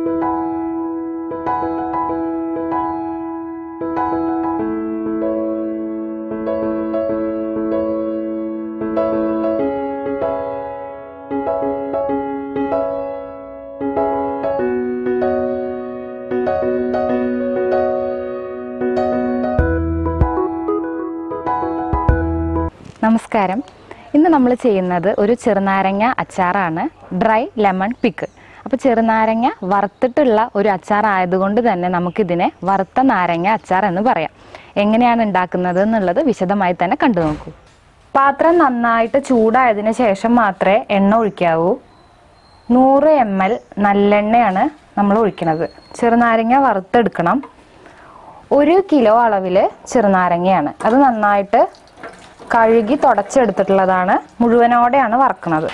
നമസ്കാരം ഇന്ന് നമ്മൾ ചെയ്യുന്നത് ഒരു ചെറുനാരങ്ങ അച്ചാറാണ് ഡ്രൈ ലെമൺ പിക്ക് അപ്പോൾ ചെറുനാരങ്ങ വറുത്തിട്ടുള്ള ഒരു അച്ചാർ ആയതുകൊണ്ട് തന്നെ നമുക്കിതിനെ വറുത്ത നാരങ്ങ അച്ചാർ എന്ന് പറയാം എങ്ങനെയാണ് ഉണ്ടാക്കുന്നത് എന്നുള്ളത് വിശദമായി തന്നെ കണ്ടു നോക്കൂ പാത്രം നന്നായിട്ട് ചൂടായതിനു ശേഷം മാത്രമേ എണ്ണ ഒഴിക്കാവൂ നൂറ് എം എൽ നല്ലെണ്ണയാണ് നമ്മൾ ഒഴിക്കുന്നത് ചെറുനാരങ്ങ വറുത്തെടുക്കണം ഒരു കിലോ അളവിൽ ചെറുനാരങ്ങയാണ് അത് നന്നായിട്ട് കഴുകി തുടച്ചെടുത്തിട്ടുള്ളതാണ് മുഴുവനോടെയാണ് വറക്കുന്നത്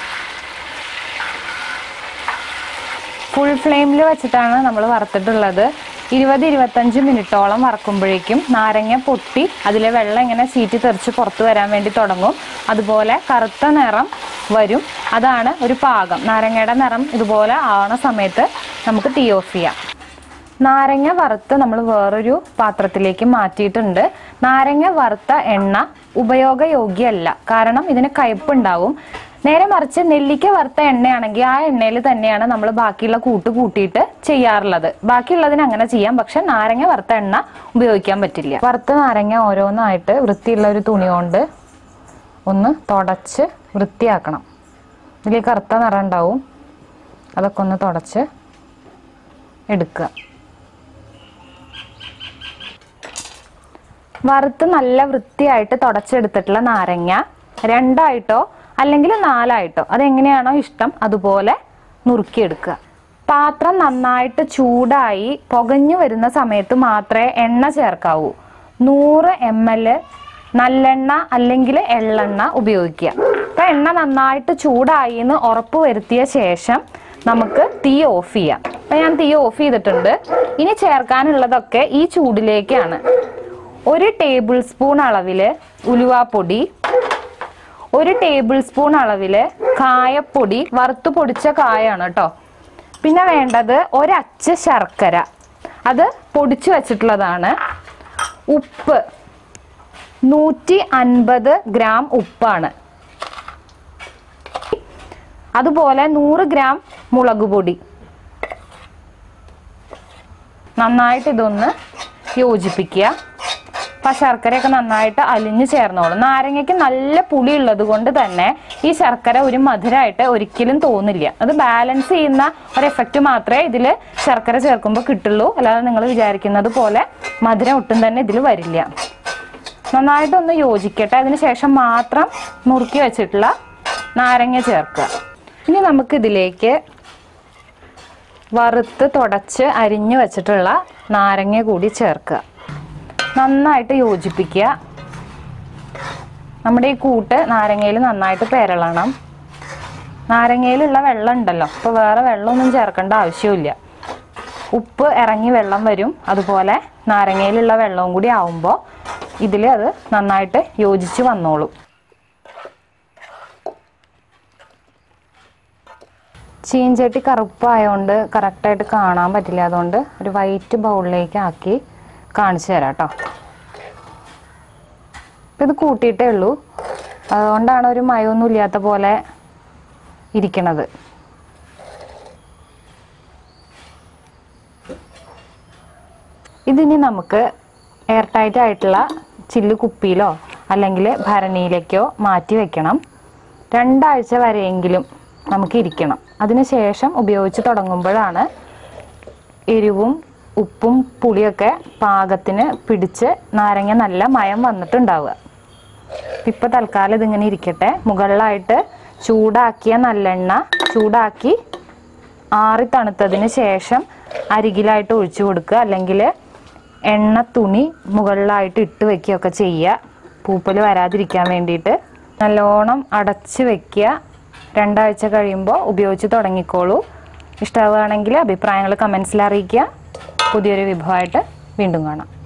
ഫുൾ ഫ്ലെയിമിൽ വെച്ചിട്ടാണ് നമ്മൾ വറുത്തിട്ടുള്ളത് ഇരുപത് ഇരുപത്തഞ്ച് മിനിറ്റോളം വറക്കുമ്പോഴേക്കും നാരങ്ങ പൊട്ടി അതിലെ വെള്ളം ഇങ്ങനെ ചീറ്റി തെറിച്ച് പുറത്തു വരാൻ വേണ്ടി തുടങ്ങും അതുപോലെ കറുത്ത നിറം വരും അതാണ് ഒരു പാകം നാരങ്ങയുടെ നിറം ഇതുപോലെ ആവണ സമയത്ത് നമുക്ക് തീ ഓഫ് ചെയ്യാം നാരങ്ങ വറുത്ത് നമ്മൾ വേറൊരു പാത്രത്തിലേക്ക് മാറ്റിയിട്ടുണ്ട് നാരങ്ങ വറുത്ത എണ്ണ ഉപയോഗയോഗ്യമല്ല കാരണം ഇതിന് കയ്പുണ്ടാവും നേരെ മറിച്ച് നെല്ലിക്ക വറുത്ത എണ്ണയാണെങ്കിൽ ആ എണ്ണയിൽ തന്നെയാണ് നമ്മൾ ബാക്കിയുള്ള കൂട്ട് കൂട്ടിയിട്ട് ചെയ്യാറുള്ളത് ബാക്കിയുള്ളതിന് അങ്ങനെ ചെയ്യാം പക്ഷെ നാരങ്ങ വറുത്ത എണ്ണ ഉപയോഗിക്കാൻ പറ്റില്ല വറുത്ത നാരങ്ങ ഓരോന്നായിട്ട് വൃത്തിയുള്ള ഒരു തുണി കൊണ്ട് ഒന്ന് തുടച്ച് വൃത്തിയാക്കണം ഇതിൽ കറുത്ത നിറം ഉണ്ടാവും അതൊക്കെ ഒന്ന് തുടച്ച് എടുക്കുക വറുത്ത് നല്ല വൃത്തിയായിട്ട് തുടച്ചെടുത്തിട്ടുള്ള നാരങ്ങ രണ്ടായിട്ടോ അല്ലെങ്കിൽ നാലായിട്ടോ അതെങ്ങനെയാണോ ഇഷ്ടം അതുപോലെ നുറുക്കിയെടുക്കുക പാത്രം നന്നായിട്ട് ചൂടായി പുകഞ്ഞു വരുന്ന സമയത്ത് മാത്രമേ എണ്ണ ചേർക്കാവൂ നൂറ് എം എൽ നല്ലെണ്ണ അല്ലെങ്കിൽ എള്ളെണ്ണ ഉപയോഗിക്കുക അപ്പം എണ്ണ നന്നായിട്ട് ചൂടായി എന്ന് ഉറപ്പ് വരുത്തിയ ശേഷം നമുക്ക് തീ ഓഫ് ചെയ്യാം അപ്പം ഞാൻ തീ ഓഫ് ചെയ്തിട്ടുണ്ട് ഇനി ചേർക്കാനുള്ളതൊക്കെ ഈ ചൂടിലേക്കാണ് ഒരു ടേബിൾ സ്പൂൺ അളവില് ഉലുവാപ്പൊടി ഒരു ടേബിൾ സ്പൂൺ അളവില് കായപ്പൊടി വറുത്തു പൊടിച്ച കായാണ് കേട്ടോ പിന്നെ വേണ്ടത് ഒരച്ച് ശർക്കര അത് പൊടിച്ചു വച്ചിട്ടുള്ളതാണ് ഉപ്പ് നൂറ്റി അൻപത് ഗ്രാം ഉപ്പാണ് അതുപോലെ നൂറ് ഗ്രാം മുളക് പൊടി നന്നായിട്ട് ഇതൊന്ന് യോജിപ്പിക്കുക അപ്പം ആ ശർക്കരയൊക്കെ നന്നായിട്ട് അലിഞ്ഞു ചേർന്നോളും നാരങ്ങയ്ക്ക് നല്ല പുളി ഉള്ളത് കൊണ്ട് തന്നെ ഈ ശർക്കര ഒരു മധുരമായിട്ട് ഒരിക്കലും തോന്നില്ല അത് ബാലൻസ് ചെയ്യുന്ന ഒരു എഫക്റ്റ് മാത്രമേ ഇതിൽ ശർക്കര ചേർക്കുമ്പോൾ കിട്ടുള്ളൂ അല്ലാതെ നിങ്ങൾ വിചാരിക്കുന്നത് പോലെ മധുരം ഒട്ടും തന്നെ ഇതിൽ വരില്ല നന്നായിട്ടൊന്ന് യോജിക്കട്ടെ അതിന് ശേഷം മാത്രം നുറുക്കി വെച്ചിട്ടുള്ള നാരങ്ങ ചേർക്കുക ഇനി നമുക്ക് ഇതിലേക്ക് വറുത്ത് തുടച്ച് അരിഞ്ഞു വെച്ചിട്ടുള്ള നാരങ്ങ കൂടി ചേർക്കുക നന്നായിട്ട് യോജിപ്പിക്കുക നമ്മുടെ ഈ കൂട്ട് നാരങ്ങയിൽ നന്നായിട്ട് പെരളണം നാരങ്ങയിലുള്ള വെള്ളം ഉണ്ടല്ലോ അപ്പോൾ വേറെ വെള്ളമൊന്നും ചേർക്കേണ്ട ആവശ്യമില്ല ഉപ്പ് ഇറങ്ങി വെള്ളം വരും അതുപോലെ നാരങ്ങയിലുള്ള വെള്ളവും കൂടി ആവുമ്പോൾ ഇതിൽ അത് നന്നായിട്ട് യോജിച്ച് വന്നോളും ചീഞ്ചട്ടി കറുപ്പായതുകൊണ്ട് കറക്റ്റായിട്ട് കാണാൻ പറ്റില്ല അതുകൊണ്ട് ഒരു വൈറ്റ് ബൗളിലേക്ക് ആക്കി കാണിച്ചു തരാം കേട്ടോ ഇപ്പം ഇത് കൂട്ടിയിട്ടേ ഉള്ളൂ അതുകൊണ്ടാണ് ഒരു മയമൊന്നും ഇല്ലാത്ത പോലെ ഇരിക്കണത് ഇതിനി നമുക്ക് എയർ ടൈറ്റ് ആയിട്ടുള്ള ചില്ല് കുപ്പിയിലോ അല്ലെങ്കിൽ ഭരണിയിലേക്കോ മാറ്റി വെക്കണം രണ്ടാഴ്ച വരെയെങ്കിലും നമുക്ക് ഇരിക്കണം അതിനുശേഷം ഉപയോഗിച്ച് തുടങ്ങുമ്പോഴാണ് എരിവും ഉപ്പും പുളിയൊക്കെ പാകത്തിന് പിടിച്ച് നാരങ്ങ നല്ല മയം വന്നിട്ടുണ്ടാവുക ഇപ്പം തൽക്കാലം ഇതിങ്ങനെ ഇരിക്കട്ടെ മുകളിലായിട്ട് ചൂടാക്കിയ നല്ലെണ്ണ ചൂടാക്കി ആറി തണുത്തതിന് ശേഷം അരികിലായിട്ട് ഒഴിച്ചു കൊടുക്കുക അല്ലെങ്കിൽ എണ്ണ തുണി മുകളിലായിട്ട് ഇട്ട് വെക്കുകയൊക്കെ ചെയ്യുക പൂപ്പൽ വരാതിരിക്കാൻ വേണ്ടിയിട്ട് നല്ലോണം അടച്ച് വെക്കുക രണ്ടാഴ്ച കഴിയുമ്പോൾ ഉപയോഗിച്ച് തുടങ്ങിക്കോളൂ ഇഷ്ടമാവുകയാണെങ്കിൽ അഭിപ്രായങ്ങൾ കമൻസിൽ അറിയിക്കുക പുതിയൊരു വിഭവമായിട്ട് വീണ്ടും കാണാം